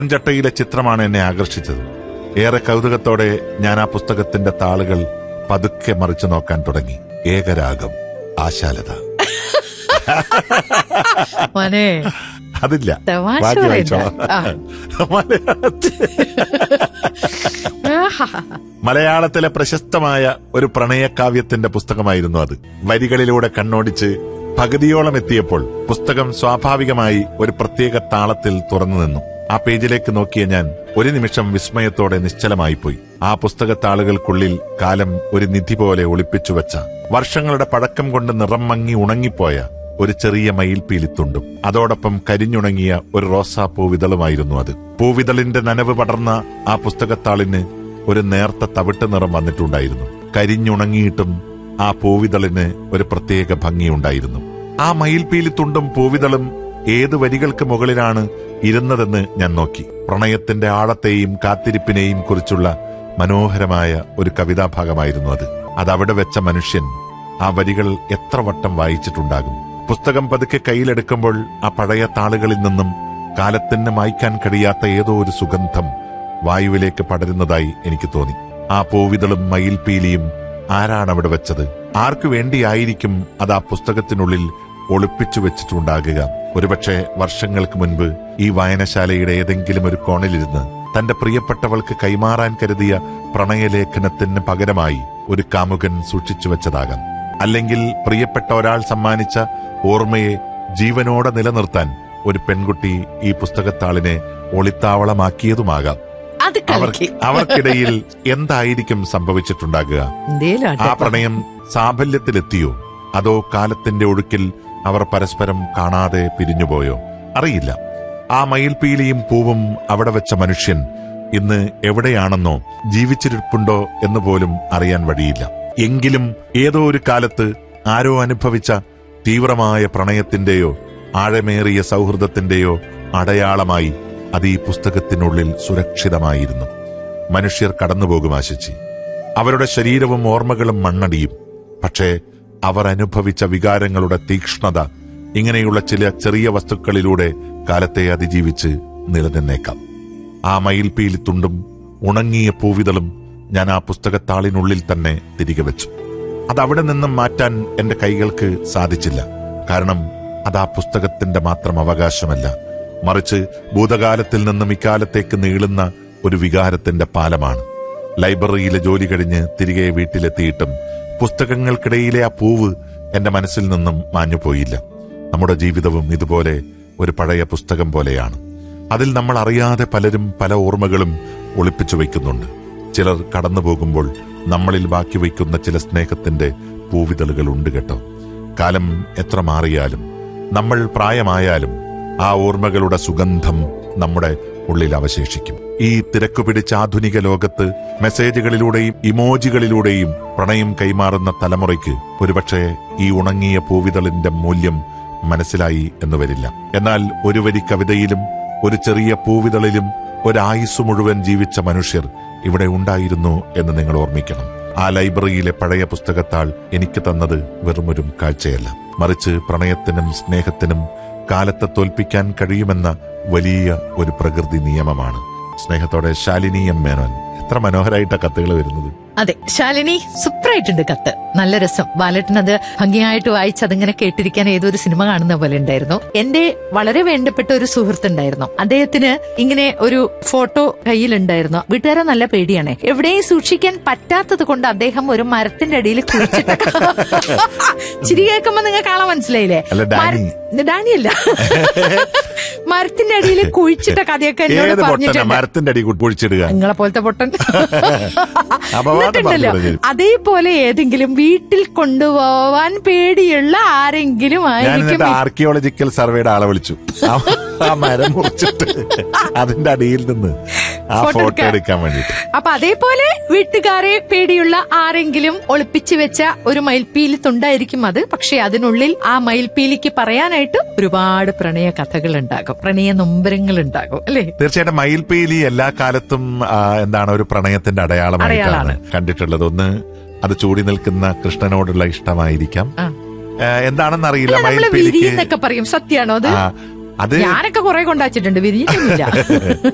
ചട്ടയിലെ ചിത്രമാണ് എന്നെ ആകർഷിച്ചത് ഏറെ കൗതുകത്തോടെ ഞാൻ ആ പുസ്തകത്തിന്റെ താളുകൾ പതുക്കെ മറിച്ചു നോക്കാൻ തുടങ്ങി ഏകരാഗം ആശാലത മോനെ അതില്ല തമാശ ബാക്കി പറയണ്ട. വായിച്ചോളാം. ആ. മലയാളത്തിൽ ആഹാ. മലയാളത്തിലെ പ്രശസ്തമായ ഒരു പ്രണയകാവ്യത്തിന്റെ പുസ്തകമായിരുന്നു അത് വരികളിലൂടെ കണ്ണോടിച്ച് പകുതിയോളം എത്തിയപ്പോൾ പുസ്തകം സ്വാഭാവികമായി ഒരു പ്രത്യേക താളത്തിൽ തുറന്നു നിന്നു ആ പേജിലേക്ക് നോക്കിയ ഞാൻ ഒരു നിമിഷം വിസ്മയത്തോടെ നിശ്ചലമായിപ്പോയി ആ പുസ്തകത്താളുകൾക്കുള്ളിൽ കാലം ഒരു നിധി പോലെ ഒളിപ്പിച്ചു വെച്ച വർഷങ്ങളുടെ പഴക്കം കൊണ്ട് നിറം മങ്ങി ഉണങ്ങിപ്പോയ ഒരു ചെറിയ മയിൽപീലിത്തുണ്ടും അതോടൊപ്പം കരിഞ്ഞുണങ്ങിയ ഒരു റോസാ പൂവിതളുമായിരുന്നു അത് പൂവിതളിന്റെ നനവ് പടർന്ന ആ പുസ്തകത്താളിന് ഒരു നേർത്ത തവിട്ട് നിറം വന്നിട്ടുണ്ടായിരുന്നു കരിഞ്ഞുണങ്ങിയിട്ടും ആ പൂവിതളിന് ഒരു പ്രത്യേക ഭംഗിയുണ്ടായിരുന്നു ആ മയിൽപീലിത്തുണ്ടും പൂവിതളും ഏത് വരികൾക്ക് മുകളിലാണ് ഇരുന്നതെന്ന് ഞാൻ നോക്കി പ്രണയത്തിന്റെ ആഴത്തെയും കാത്തിരിപ്പിനെയും കുറിച്ചുള്ള മനോഹരമായ ഒരു കവിതാഭാഗമായിരുന്നു അത് അതവിടെ വെച്ച മനുഷ്യൻ ആ വരികൾ എത്ര വട്ടം വായിച്ചിട്ടുണ്ടാകും പുസ്തകം പതുക്കെ കയ്യിലെടുക്കുമ്പോൾ ആ പഴയ താളുകളിൽ നിന്നും കാലത്തിന് മായ്ക്കാൻ കഴിയാത്ത ഏതോ ഒരു സുഗന്ധം വായുവിലേക്ക് പടരുന്നതായി എനിക്ക് തോന്നി ആ പൂവിതളും മയിൽപീലിയും ആരാണ് അവിടെ വെച്ചത് ആർക്കു വേണ്ടിയായിരിക്കും അത് ആ പുസ്തകത്തിനുള്ളിൽ ഒളിപ്പിച്ചു വെച്ചിട്ടുണ്ടാകുക ഒരുപക്ഷെ വർഷങ്ങൾക്ക് മുൻപ് ഈ വായനശാലയുടെ ഏതെങ്കിലും ഒരു കോണിലിരുന്ന് തന്റെ പ്രിയപ്പെട്ടവൾക്ക് കൈമാറാൻ കരുതിയ പ്രണയലേഖനത്തിന് പകരമായി ഒരു കാമുകൻ സൂക്ഷിച്ചു വെച്ചതാകാം അല്ലെങ്കിൽ പ്രിയപ്പെട്ട ഒരാൾ സമ്മാനിച്ച ഓർമ്മയെ ജീവനോടെ നിലനിർത്താൻ ഒരു പെൺകുട്ടി ഈ പുസ്തകത്താളിനെ ഒളിത്താവളമാക്കിയതുമാകാം അത് അവർ കളിക്ക് അവർക്കിടയിൽ എന്തായിരിക്കും സംഭവിച്ചിട്ടുണ്ടാകുക എന്തേലും ആ ആട്ടെ. പ്രണയം സാഫല്യത്തിലെത്തിയോ അതോ കാലത്തിന്റെ ഒഴുക്കിൽ അവർ പരസ്പരം കാണാതെ പിരിഞ്ഞുപോയോ അറിയില്ല ആ മയിൽപീലിയും പൂവും അവിടെ വെച്ച മനുഷ്യൻ ഇന്ന് എവിടെയാണെന്നോ ജീവിച്ചിരിപ്പുണ്ടോ എന്ന് പോലും അറിയാൻ വഴിയില്ല എങ്കിലും ഏതോ ഒരു കാലത്ത് ആരോ അനുഭവിച്ച തീവ്രമായ പ്രണയത്തിന്റെയോ ആഴമേറിയ സൗഹൃദത്തിന്റെയോ അടയാളമായി അത് ഈ പുസ്തകത്തിനുള്ളിൽ സുരക്ഷിതമായിരുന്നു മനുഷ്യർ കടന്നുപോകും ആശിച്ച് അവരുടെ ശരീരവും ഓർമ്മകളും മണ്ണടിയും പക്ഷേ അവർ അനുഭവിച്ച വികാരങ്ങളുടെ തീക്ഷ്ണത ഇങ്ങനെയുള്ള ചില ചെറിയ വസ്തുക്കളിലൂടെ കാലത്തെ അതിജീവിച്ച് നിലനിന്നേക്കാം ആ മയിൽപീലിത്തുണ്ടും ഉണങ്ങിയ പൂവിതളും ഞാൻ ആ പുസ്തകത്താളിനുള്ളിൽ തന്നെ തിരികെ വെച്ചു അതവിടെ നിന്നും മാറ്റാൻ എന്റെ കൈകൾക്ക് സാധിച്ചില്ല കാരണം അത് ആ പുസ്തകത്തിന്റെ മാത്രം അവകാശമല്ല മറിച്ച് ഭൂതകാലത്തിൽ നിന്നും ഇക്കാലത്തേക്ക് നീളുന്ന ഒരു വികാരത്തിന്റെ പാലമാണ് ലൈബ്രറിയിലെ ജോലി കഴിഞ്ഞ് തിരികെ വീട്ടിലെത്തിയിട്ടും പുസ്തകങ്ങൾക്കിടയിലെ ആ പൂവ് എന്റെ മനസ്സിൽ നിന്നും മാഞ്ഞുപോയില്ല നമ്മുടെ ജീവിതവും ഇതുപോലെ ഒരു പഴയ പുസ്തകം പോലെയാണ് അതിൽ നമ്മൾ അറിയാതെ പലരും പല ഓർമ്മകളും ഒളിപ്പിച്ചു വയ്ക്കുന്നുണ്ട് ചിലർ കടന്നു പോകുമ്പോൾ നമ്മളിൽ ബാക്കി വയ്ക്കുന്ന ചില സ്നേഹത്തിന്റെ പൂവിതളുകൾ ഉണ്ട് കേട്ടോ കാലം എത്ര മാറിയാലും നമ്മൾ പ്രായമായാലും ആ ഓർമ്മകളുടെ സുഗന്ധം നമ്മുടെ ഉള്ളിൽ അവശേഷിക്കും ഈ തിരക്കു പിടിച്ച ആധുനിക ലോകത്ത് മെസ്സേജുകളിലൂടെയും ഇമോജികളിലൂടെയും പ്രണയം കൈമാറുന്ന തലമുറയ്ക്ക് ഒരുപക്ഷെ ഈ ഉണങ്ങിയ പൂവിതളിന്റെ മൂല്യം മനസ്സിലായി എന്ന് വരില്ല എന്നാൽ ഒരു വരി കവിതയിലും ഒരു ചെറിയ പൂവിതളിലും ഒരായുസ് മുഴുവൻ ജീവിച്ച മനുഷ്യർ ഇവിടെ ഉണ്ടായിരുന്നു എന്ന് നിങ്ങൾ ഓർമ്മിക്കണം ആ ലൈബ്രറിയിലെ പഴയ പുസ്തകത്താൾ എനിക്ക് തന്നത് വെറുമൊരു കാഴ്ചയല്ല മറിച്ച് പ്രണയത്തിനും സ്നേഹത്തിനും കാലത്തെ തോൽപ്പിക്കാൻ കഴിയുമെന്ന വലിയ ഒരു പ്രകൃതി നിയമമാണ് സ്നേഹത്തോടെ ശാലിനി എം മേനോൻ എത്ര മനോഹരമായിട്ടാ കത്തുകൾ വരുന്നത് അതെ ശാലിനി സൂപ്പറായിട്ടുണ്ട് കത്ത് നല്ല രസം ബാലട്ടൻ അത് ഭംഗിയായിട്ട് വായിച്ച് അതിങ്ങനെ കേട്ടിരിക്കാൻ ഏതൊരു സിനിമ കാണുന്ന പോലെ ഉണ്ടായിരുന്നു എന്റെ വളരെ വേണ്ടപ്പെട്ട ഒരു സുഹൃത്തുണ്ടായിരുന്നു അദ്ദേഹത്തിന് ഇങ്ങനെ ഒരു ഫോട്ടോ കയ്യിലുണ്ടായിരുന്നു വീട്ടുകാരെ നല്ല പേടിയാണേ എവിടെയും സൂക്ഷിക്കാൻ പറ്റാത്തത് കൊണ്ട് അദ്ദേഹം ഒരു മരത്തിന്റെ അടിയിൽ കുഴിച്ചിട്ട ചിരി കേൾക്കുമ്പോ നിങ്ങൾക്ക് ആളെ മനസ്സിലായില്ലേ അല്ല, ഡാനി. മര- ഡാനിയല്ല മരത്തിന്റെ അടിയിൽ കുഴിച്ചിട്ട കഥയൊക്കെ എന്നോട് ഏത് പൊട്ടന പറഞ്ഞിട്ടുണ്ട് മരത്തിന്റെ അടി കുഴിച്ചിടുക നിങ്ങളെ പോലത്തെ പൊട്ടൻ അപവാദം എന്നിട്ടുണ്ടല്ലോ പറഞ്ഞു അതേപോലെ ഏതെങ്കിലും വീട്ടിൽ കൊണ്ടുപോവാൻ പേടിയുള്ള ആരെങ്കിലും ഞാൻ ആയിരിക്കും എന്നിട്ട് ആർക്കിയോളജിക്കൽ സർവേയുടെ ആളെ വിളിച്ചു ആ- ആ മരം മുറിച്ചിട്ട് അതിന്റെ അടിയിൽ നിന്ന് ആ ഫോട്ടോ ഫോട്ടോ എടുക്കാൻ. എടുക്കാൻ വേണ്ടിട്ട് അപ്പൊ അതേപോലെ വീട്ടുകാരെ പേടിയുള്ള ആരെങ്കിലും ഒളിപ്പിച്ചു വെച്ച ഒരു മയിൽപ്പീലി തുണ്ടായിരിക്കും അത് പക്ഷെ അതിനുള്ളിൽ ആ മയിൽപ്പീലിക്ക് പറയാനായിട്ട് ഒരുപാട് പ്രണയ കഥകൾ ഉണ്ടാകും പ്രണയ നൊമ്പരങ്ങൾ ഉണ്ടാകും അല്ലേ തീർച്ചയായിട്ടും മയിൽപീലി എല്ലാ കാലത്തും ആ, എന്താണ് ഒരു പ്രണയത്തിന്റെ അടയാളമായിട്ടാണ് അടയാളാണ്. കണ്ടിട്ടുള്ളത് ഒന്ന് അത് ചൂടി നിൽക്കുന്ന കൃഷ്ണനോടുള്ള ഇഷ്ടമായിരിക്കാം ആ. ആ, എന്താണെന്ന് അറിയില്ല നമ്മള് മയിൽപീലിക്ക് വിരിയെന്നൊക്കെ പറയും സത്യാണോ അത് ആ, അത് ഞാനൊക്കെ കുറെ കൊണ്ടാച്ചിട്ടുണ്ട് വിരിഞ്ഞിട്ടൊന്നുമില്ല